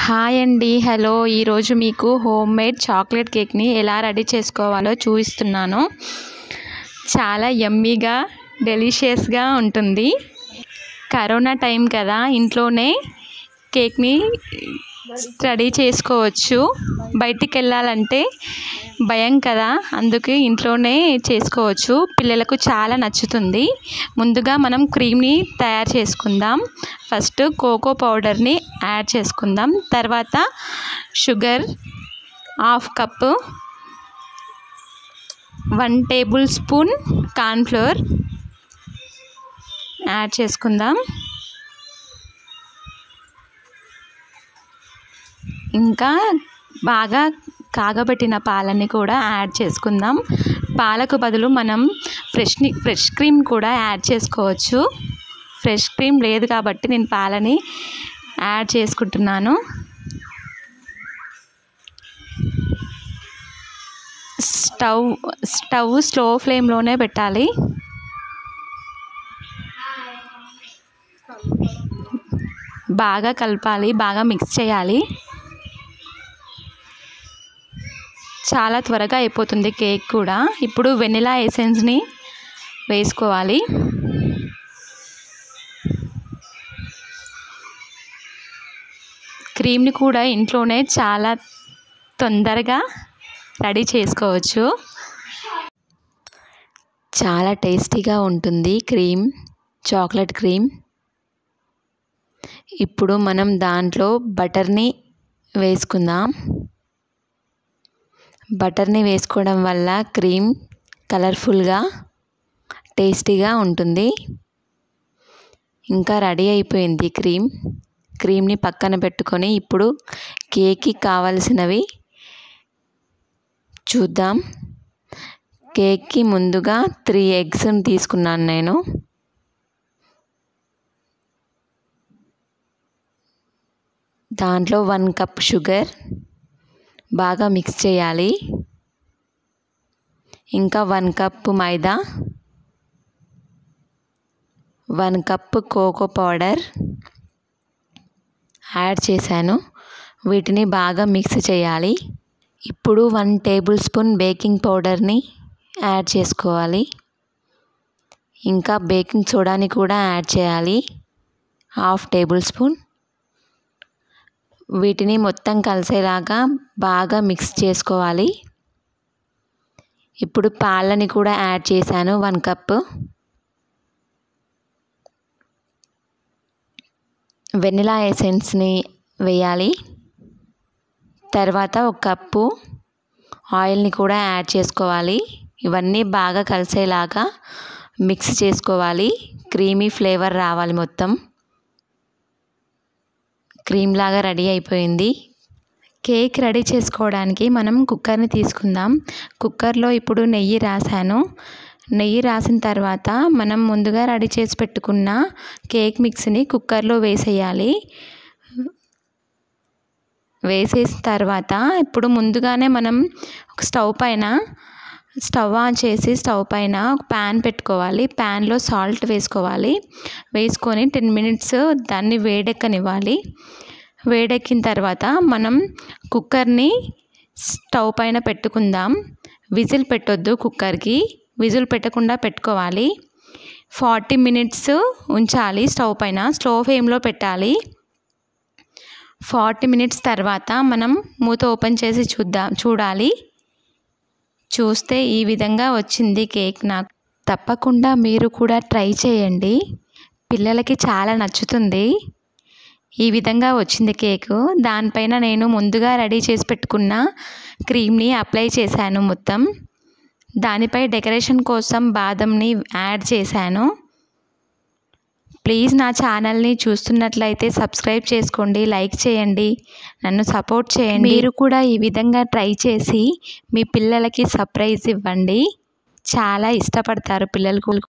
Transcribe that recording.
hi అండి hello ఈరోజు మీకు హోమ్ మేడ్ చాక్లెట్ కేక్ని ఎలా రెడీ చేసుకోవాలో చూపిస్తున్నాను చాలా యమ్మీగా డెలిషియస్గా ఉంటుంది కరోనా టైం కదా ఇంట్లోనే కేక్ని రెడీ చేసుకోవచ్చు బయటికి వెళ్ళాలంటే భయం కదా అందుకే ఇంట్లోనే చేసుకోవచ్చు పిల్లలకు చాలా నచ్చుతుంది ముందుగా మనం క్రీమ్ని తయారు చేసుకుందాం ఫస్ట్ కోకో పౌడర్ని యాడ్ చేసుకుందాం తర్వాత sugar half cup one tablespoon cornflour add చేసుకుందాం ఇంకా బాగా కాగబెట్టిన పాలని కూడా యాడ్ చేసుకుందాం పాలకు బదులు మనం ఫ్రెష్ని ఫ్రెష్ క్రీమ్ కూడా యాడ్ చేసుకోవచ్చు ఫ్రెష్ క్రీమ్ లేదు కాబట్టి నేను పాలని యాడ్ చేసుకుంటున్నాను స్టవ్ స్టవ్ స్లో ఫ్లేమ్లోనే పెట్టాలి బాగా కలపాలి బాగా మిక్స్ చేయాలి చాలా త్వరగా అయిపోతుంది కేక్ కూడా ఇప్పుడు వెనిలా ఎసెన్స్ని వేసుకోవాలి క్రీమ్ని కూడా ఇంట్లోనే చాలా తొందరగా రెడీ చేసుకోవచ్చు చాలా టేస్టీగా ఉంటుంది క్రీమ్ చాక్లెట్ క్రీమ్ ఇప్పుడు మనం దాంట్లో బటర్ని వేసుకుందాం బటర్ని వేసుకోవడం వల్ల క్రీమ్ కలర్ఫుల్గా టేస్టీగా ఉంటుంది ఇంకా రెడీ అయిపోయింది క్రీమ్ క్రీమ్ని పక్కన పెట్టుకొని ఇప్పుడు కేక్కి కావలసినవి చూద్దాం కేక్కి ముందుగా త్రీ ఎగ్స్ని తీసుకున్నాను నేను దాంట్లో వన్ కప్ షుగర్ బాగా మిక్స్ చేయాలి ఇంకా one cup maida one cup cocoa powder add చేశాను వీటిని బాగా మిక్స్ చేయాలి ఇప్పుడు వన్ టేబుల్ స్పూన్ బేకింగ్ పౌడర్ని యాడ్ చేసుకోవాలి ఇంకా బేకింగ్ సోడాని కూడా యాడ్ చేయాలి హాఫ్ టేబుల్ స్పూన్ వీటిని మొత్తం కలిసేలాగా బాగా మిక్స్ చేసుకోవాలి ఇప్పుడు పాలని కూడా యాడ్ చేశాను వన్ కప్ వెనిలా ఎసెన్స్ని వేయాలి తర్వాత ఒక కప్పు ఆయిల్ని కూడా యాడ్ చేసుకోవాలి ఇవన్నీ బాగా కలిసేలాగా మిక్స్ చేసుకోవాలి క్రీమీ ఫ్లేవర్ రావాలి మొత్తం క్రీమ్ లాగా రెడీ అయిపోయింది కేక్ రెడీ చేసుకోవడానికి మనం కుక్కర్ని తీసుకుందాం కుక్కర్లో ఇప్పుడు నెయ్యి రాసాను నెయ్యి రాసిన తర్వాత మనం ముందుగా రెడీ చేసి పెట్టుకున్న కేక్ మిక్స్ని కుక్కర్లో వేసేయాలి వేసేసిన తర్వాత ఇప్పుడు ముందుగానే మనం ఒక స్టవ్ పైన స్టవ్ ఆన్ చేసి స్టవ్ పైన ఒక ప్యాన్ పెట్టుకోవాలి ప్యాన్లో సాల్ట్ వేసుకోవాలి వేసుకొని టెన్ మినిట్స్ దాన్ని వేడెక్కనివ్వాలి వేడెక్కిన తర్వాత మనం కుక్కర్ని స్టవ్ పైన పెట్టుకుందాం విజిల్ పెట్టొద్దు కుక్కర్కి విజిల్ పెట్టకుండా పెట్టుకోవాలి ఫార్టీ మినిట్స్ ఉంచాలి స్టవ్ పైన స్లో ఫ్లేమ్లో పెట్టాలి ఫార్టీ మినిట్స్ తర్వాత మనం మూత ఓపెన్ చేసి చూద్దాం చూడాలి చూస్తే ఈ విధంగా వచ్చింది కేక్ నాకు తప్పకుండా మీరు కూడా ట్రై చేయండి పిల్లలకి చాలా నచ్చుతుంది ఈ విధంగా వచ్చింది కేకు దానిపైన నేను ముందుగా రెడీ చేసి పెట్టుకున్న క్రీమ్ని అప్లై చేశాను మొత్తం దానిపై డెకరేషన్ కోసం బాదంని యాడ్ చేశాను ప్లీజ్ నా ఛానల్ని చూస్తున్నట్లయితే సబ్స్క్రైబ్ చేసుకోండి లైక్ చేయండి నన్ను సపోర్ట్ చేయండి మీరు కూడా ఈ విధంగా ట్రై చేసి మీ పిల్లలకి సర్ప్రైజ్ ఇవ్వండి చాలా ఇష్టపడతారు పిల్లలు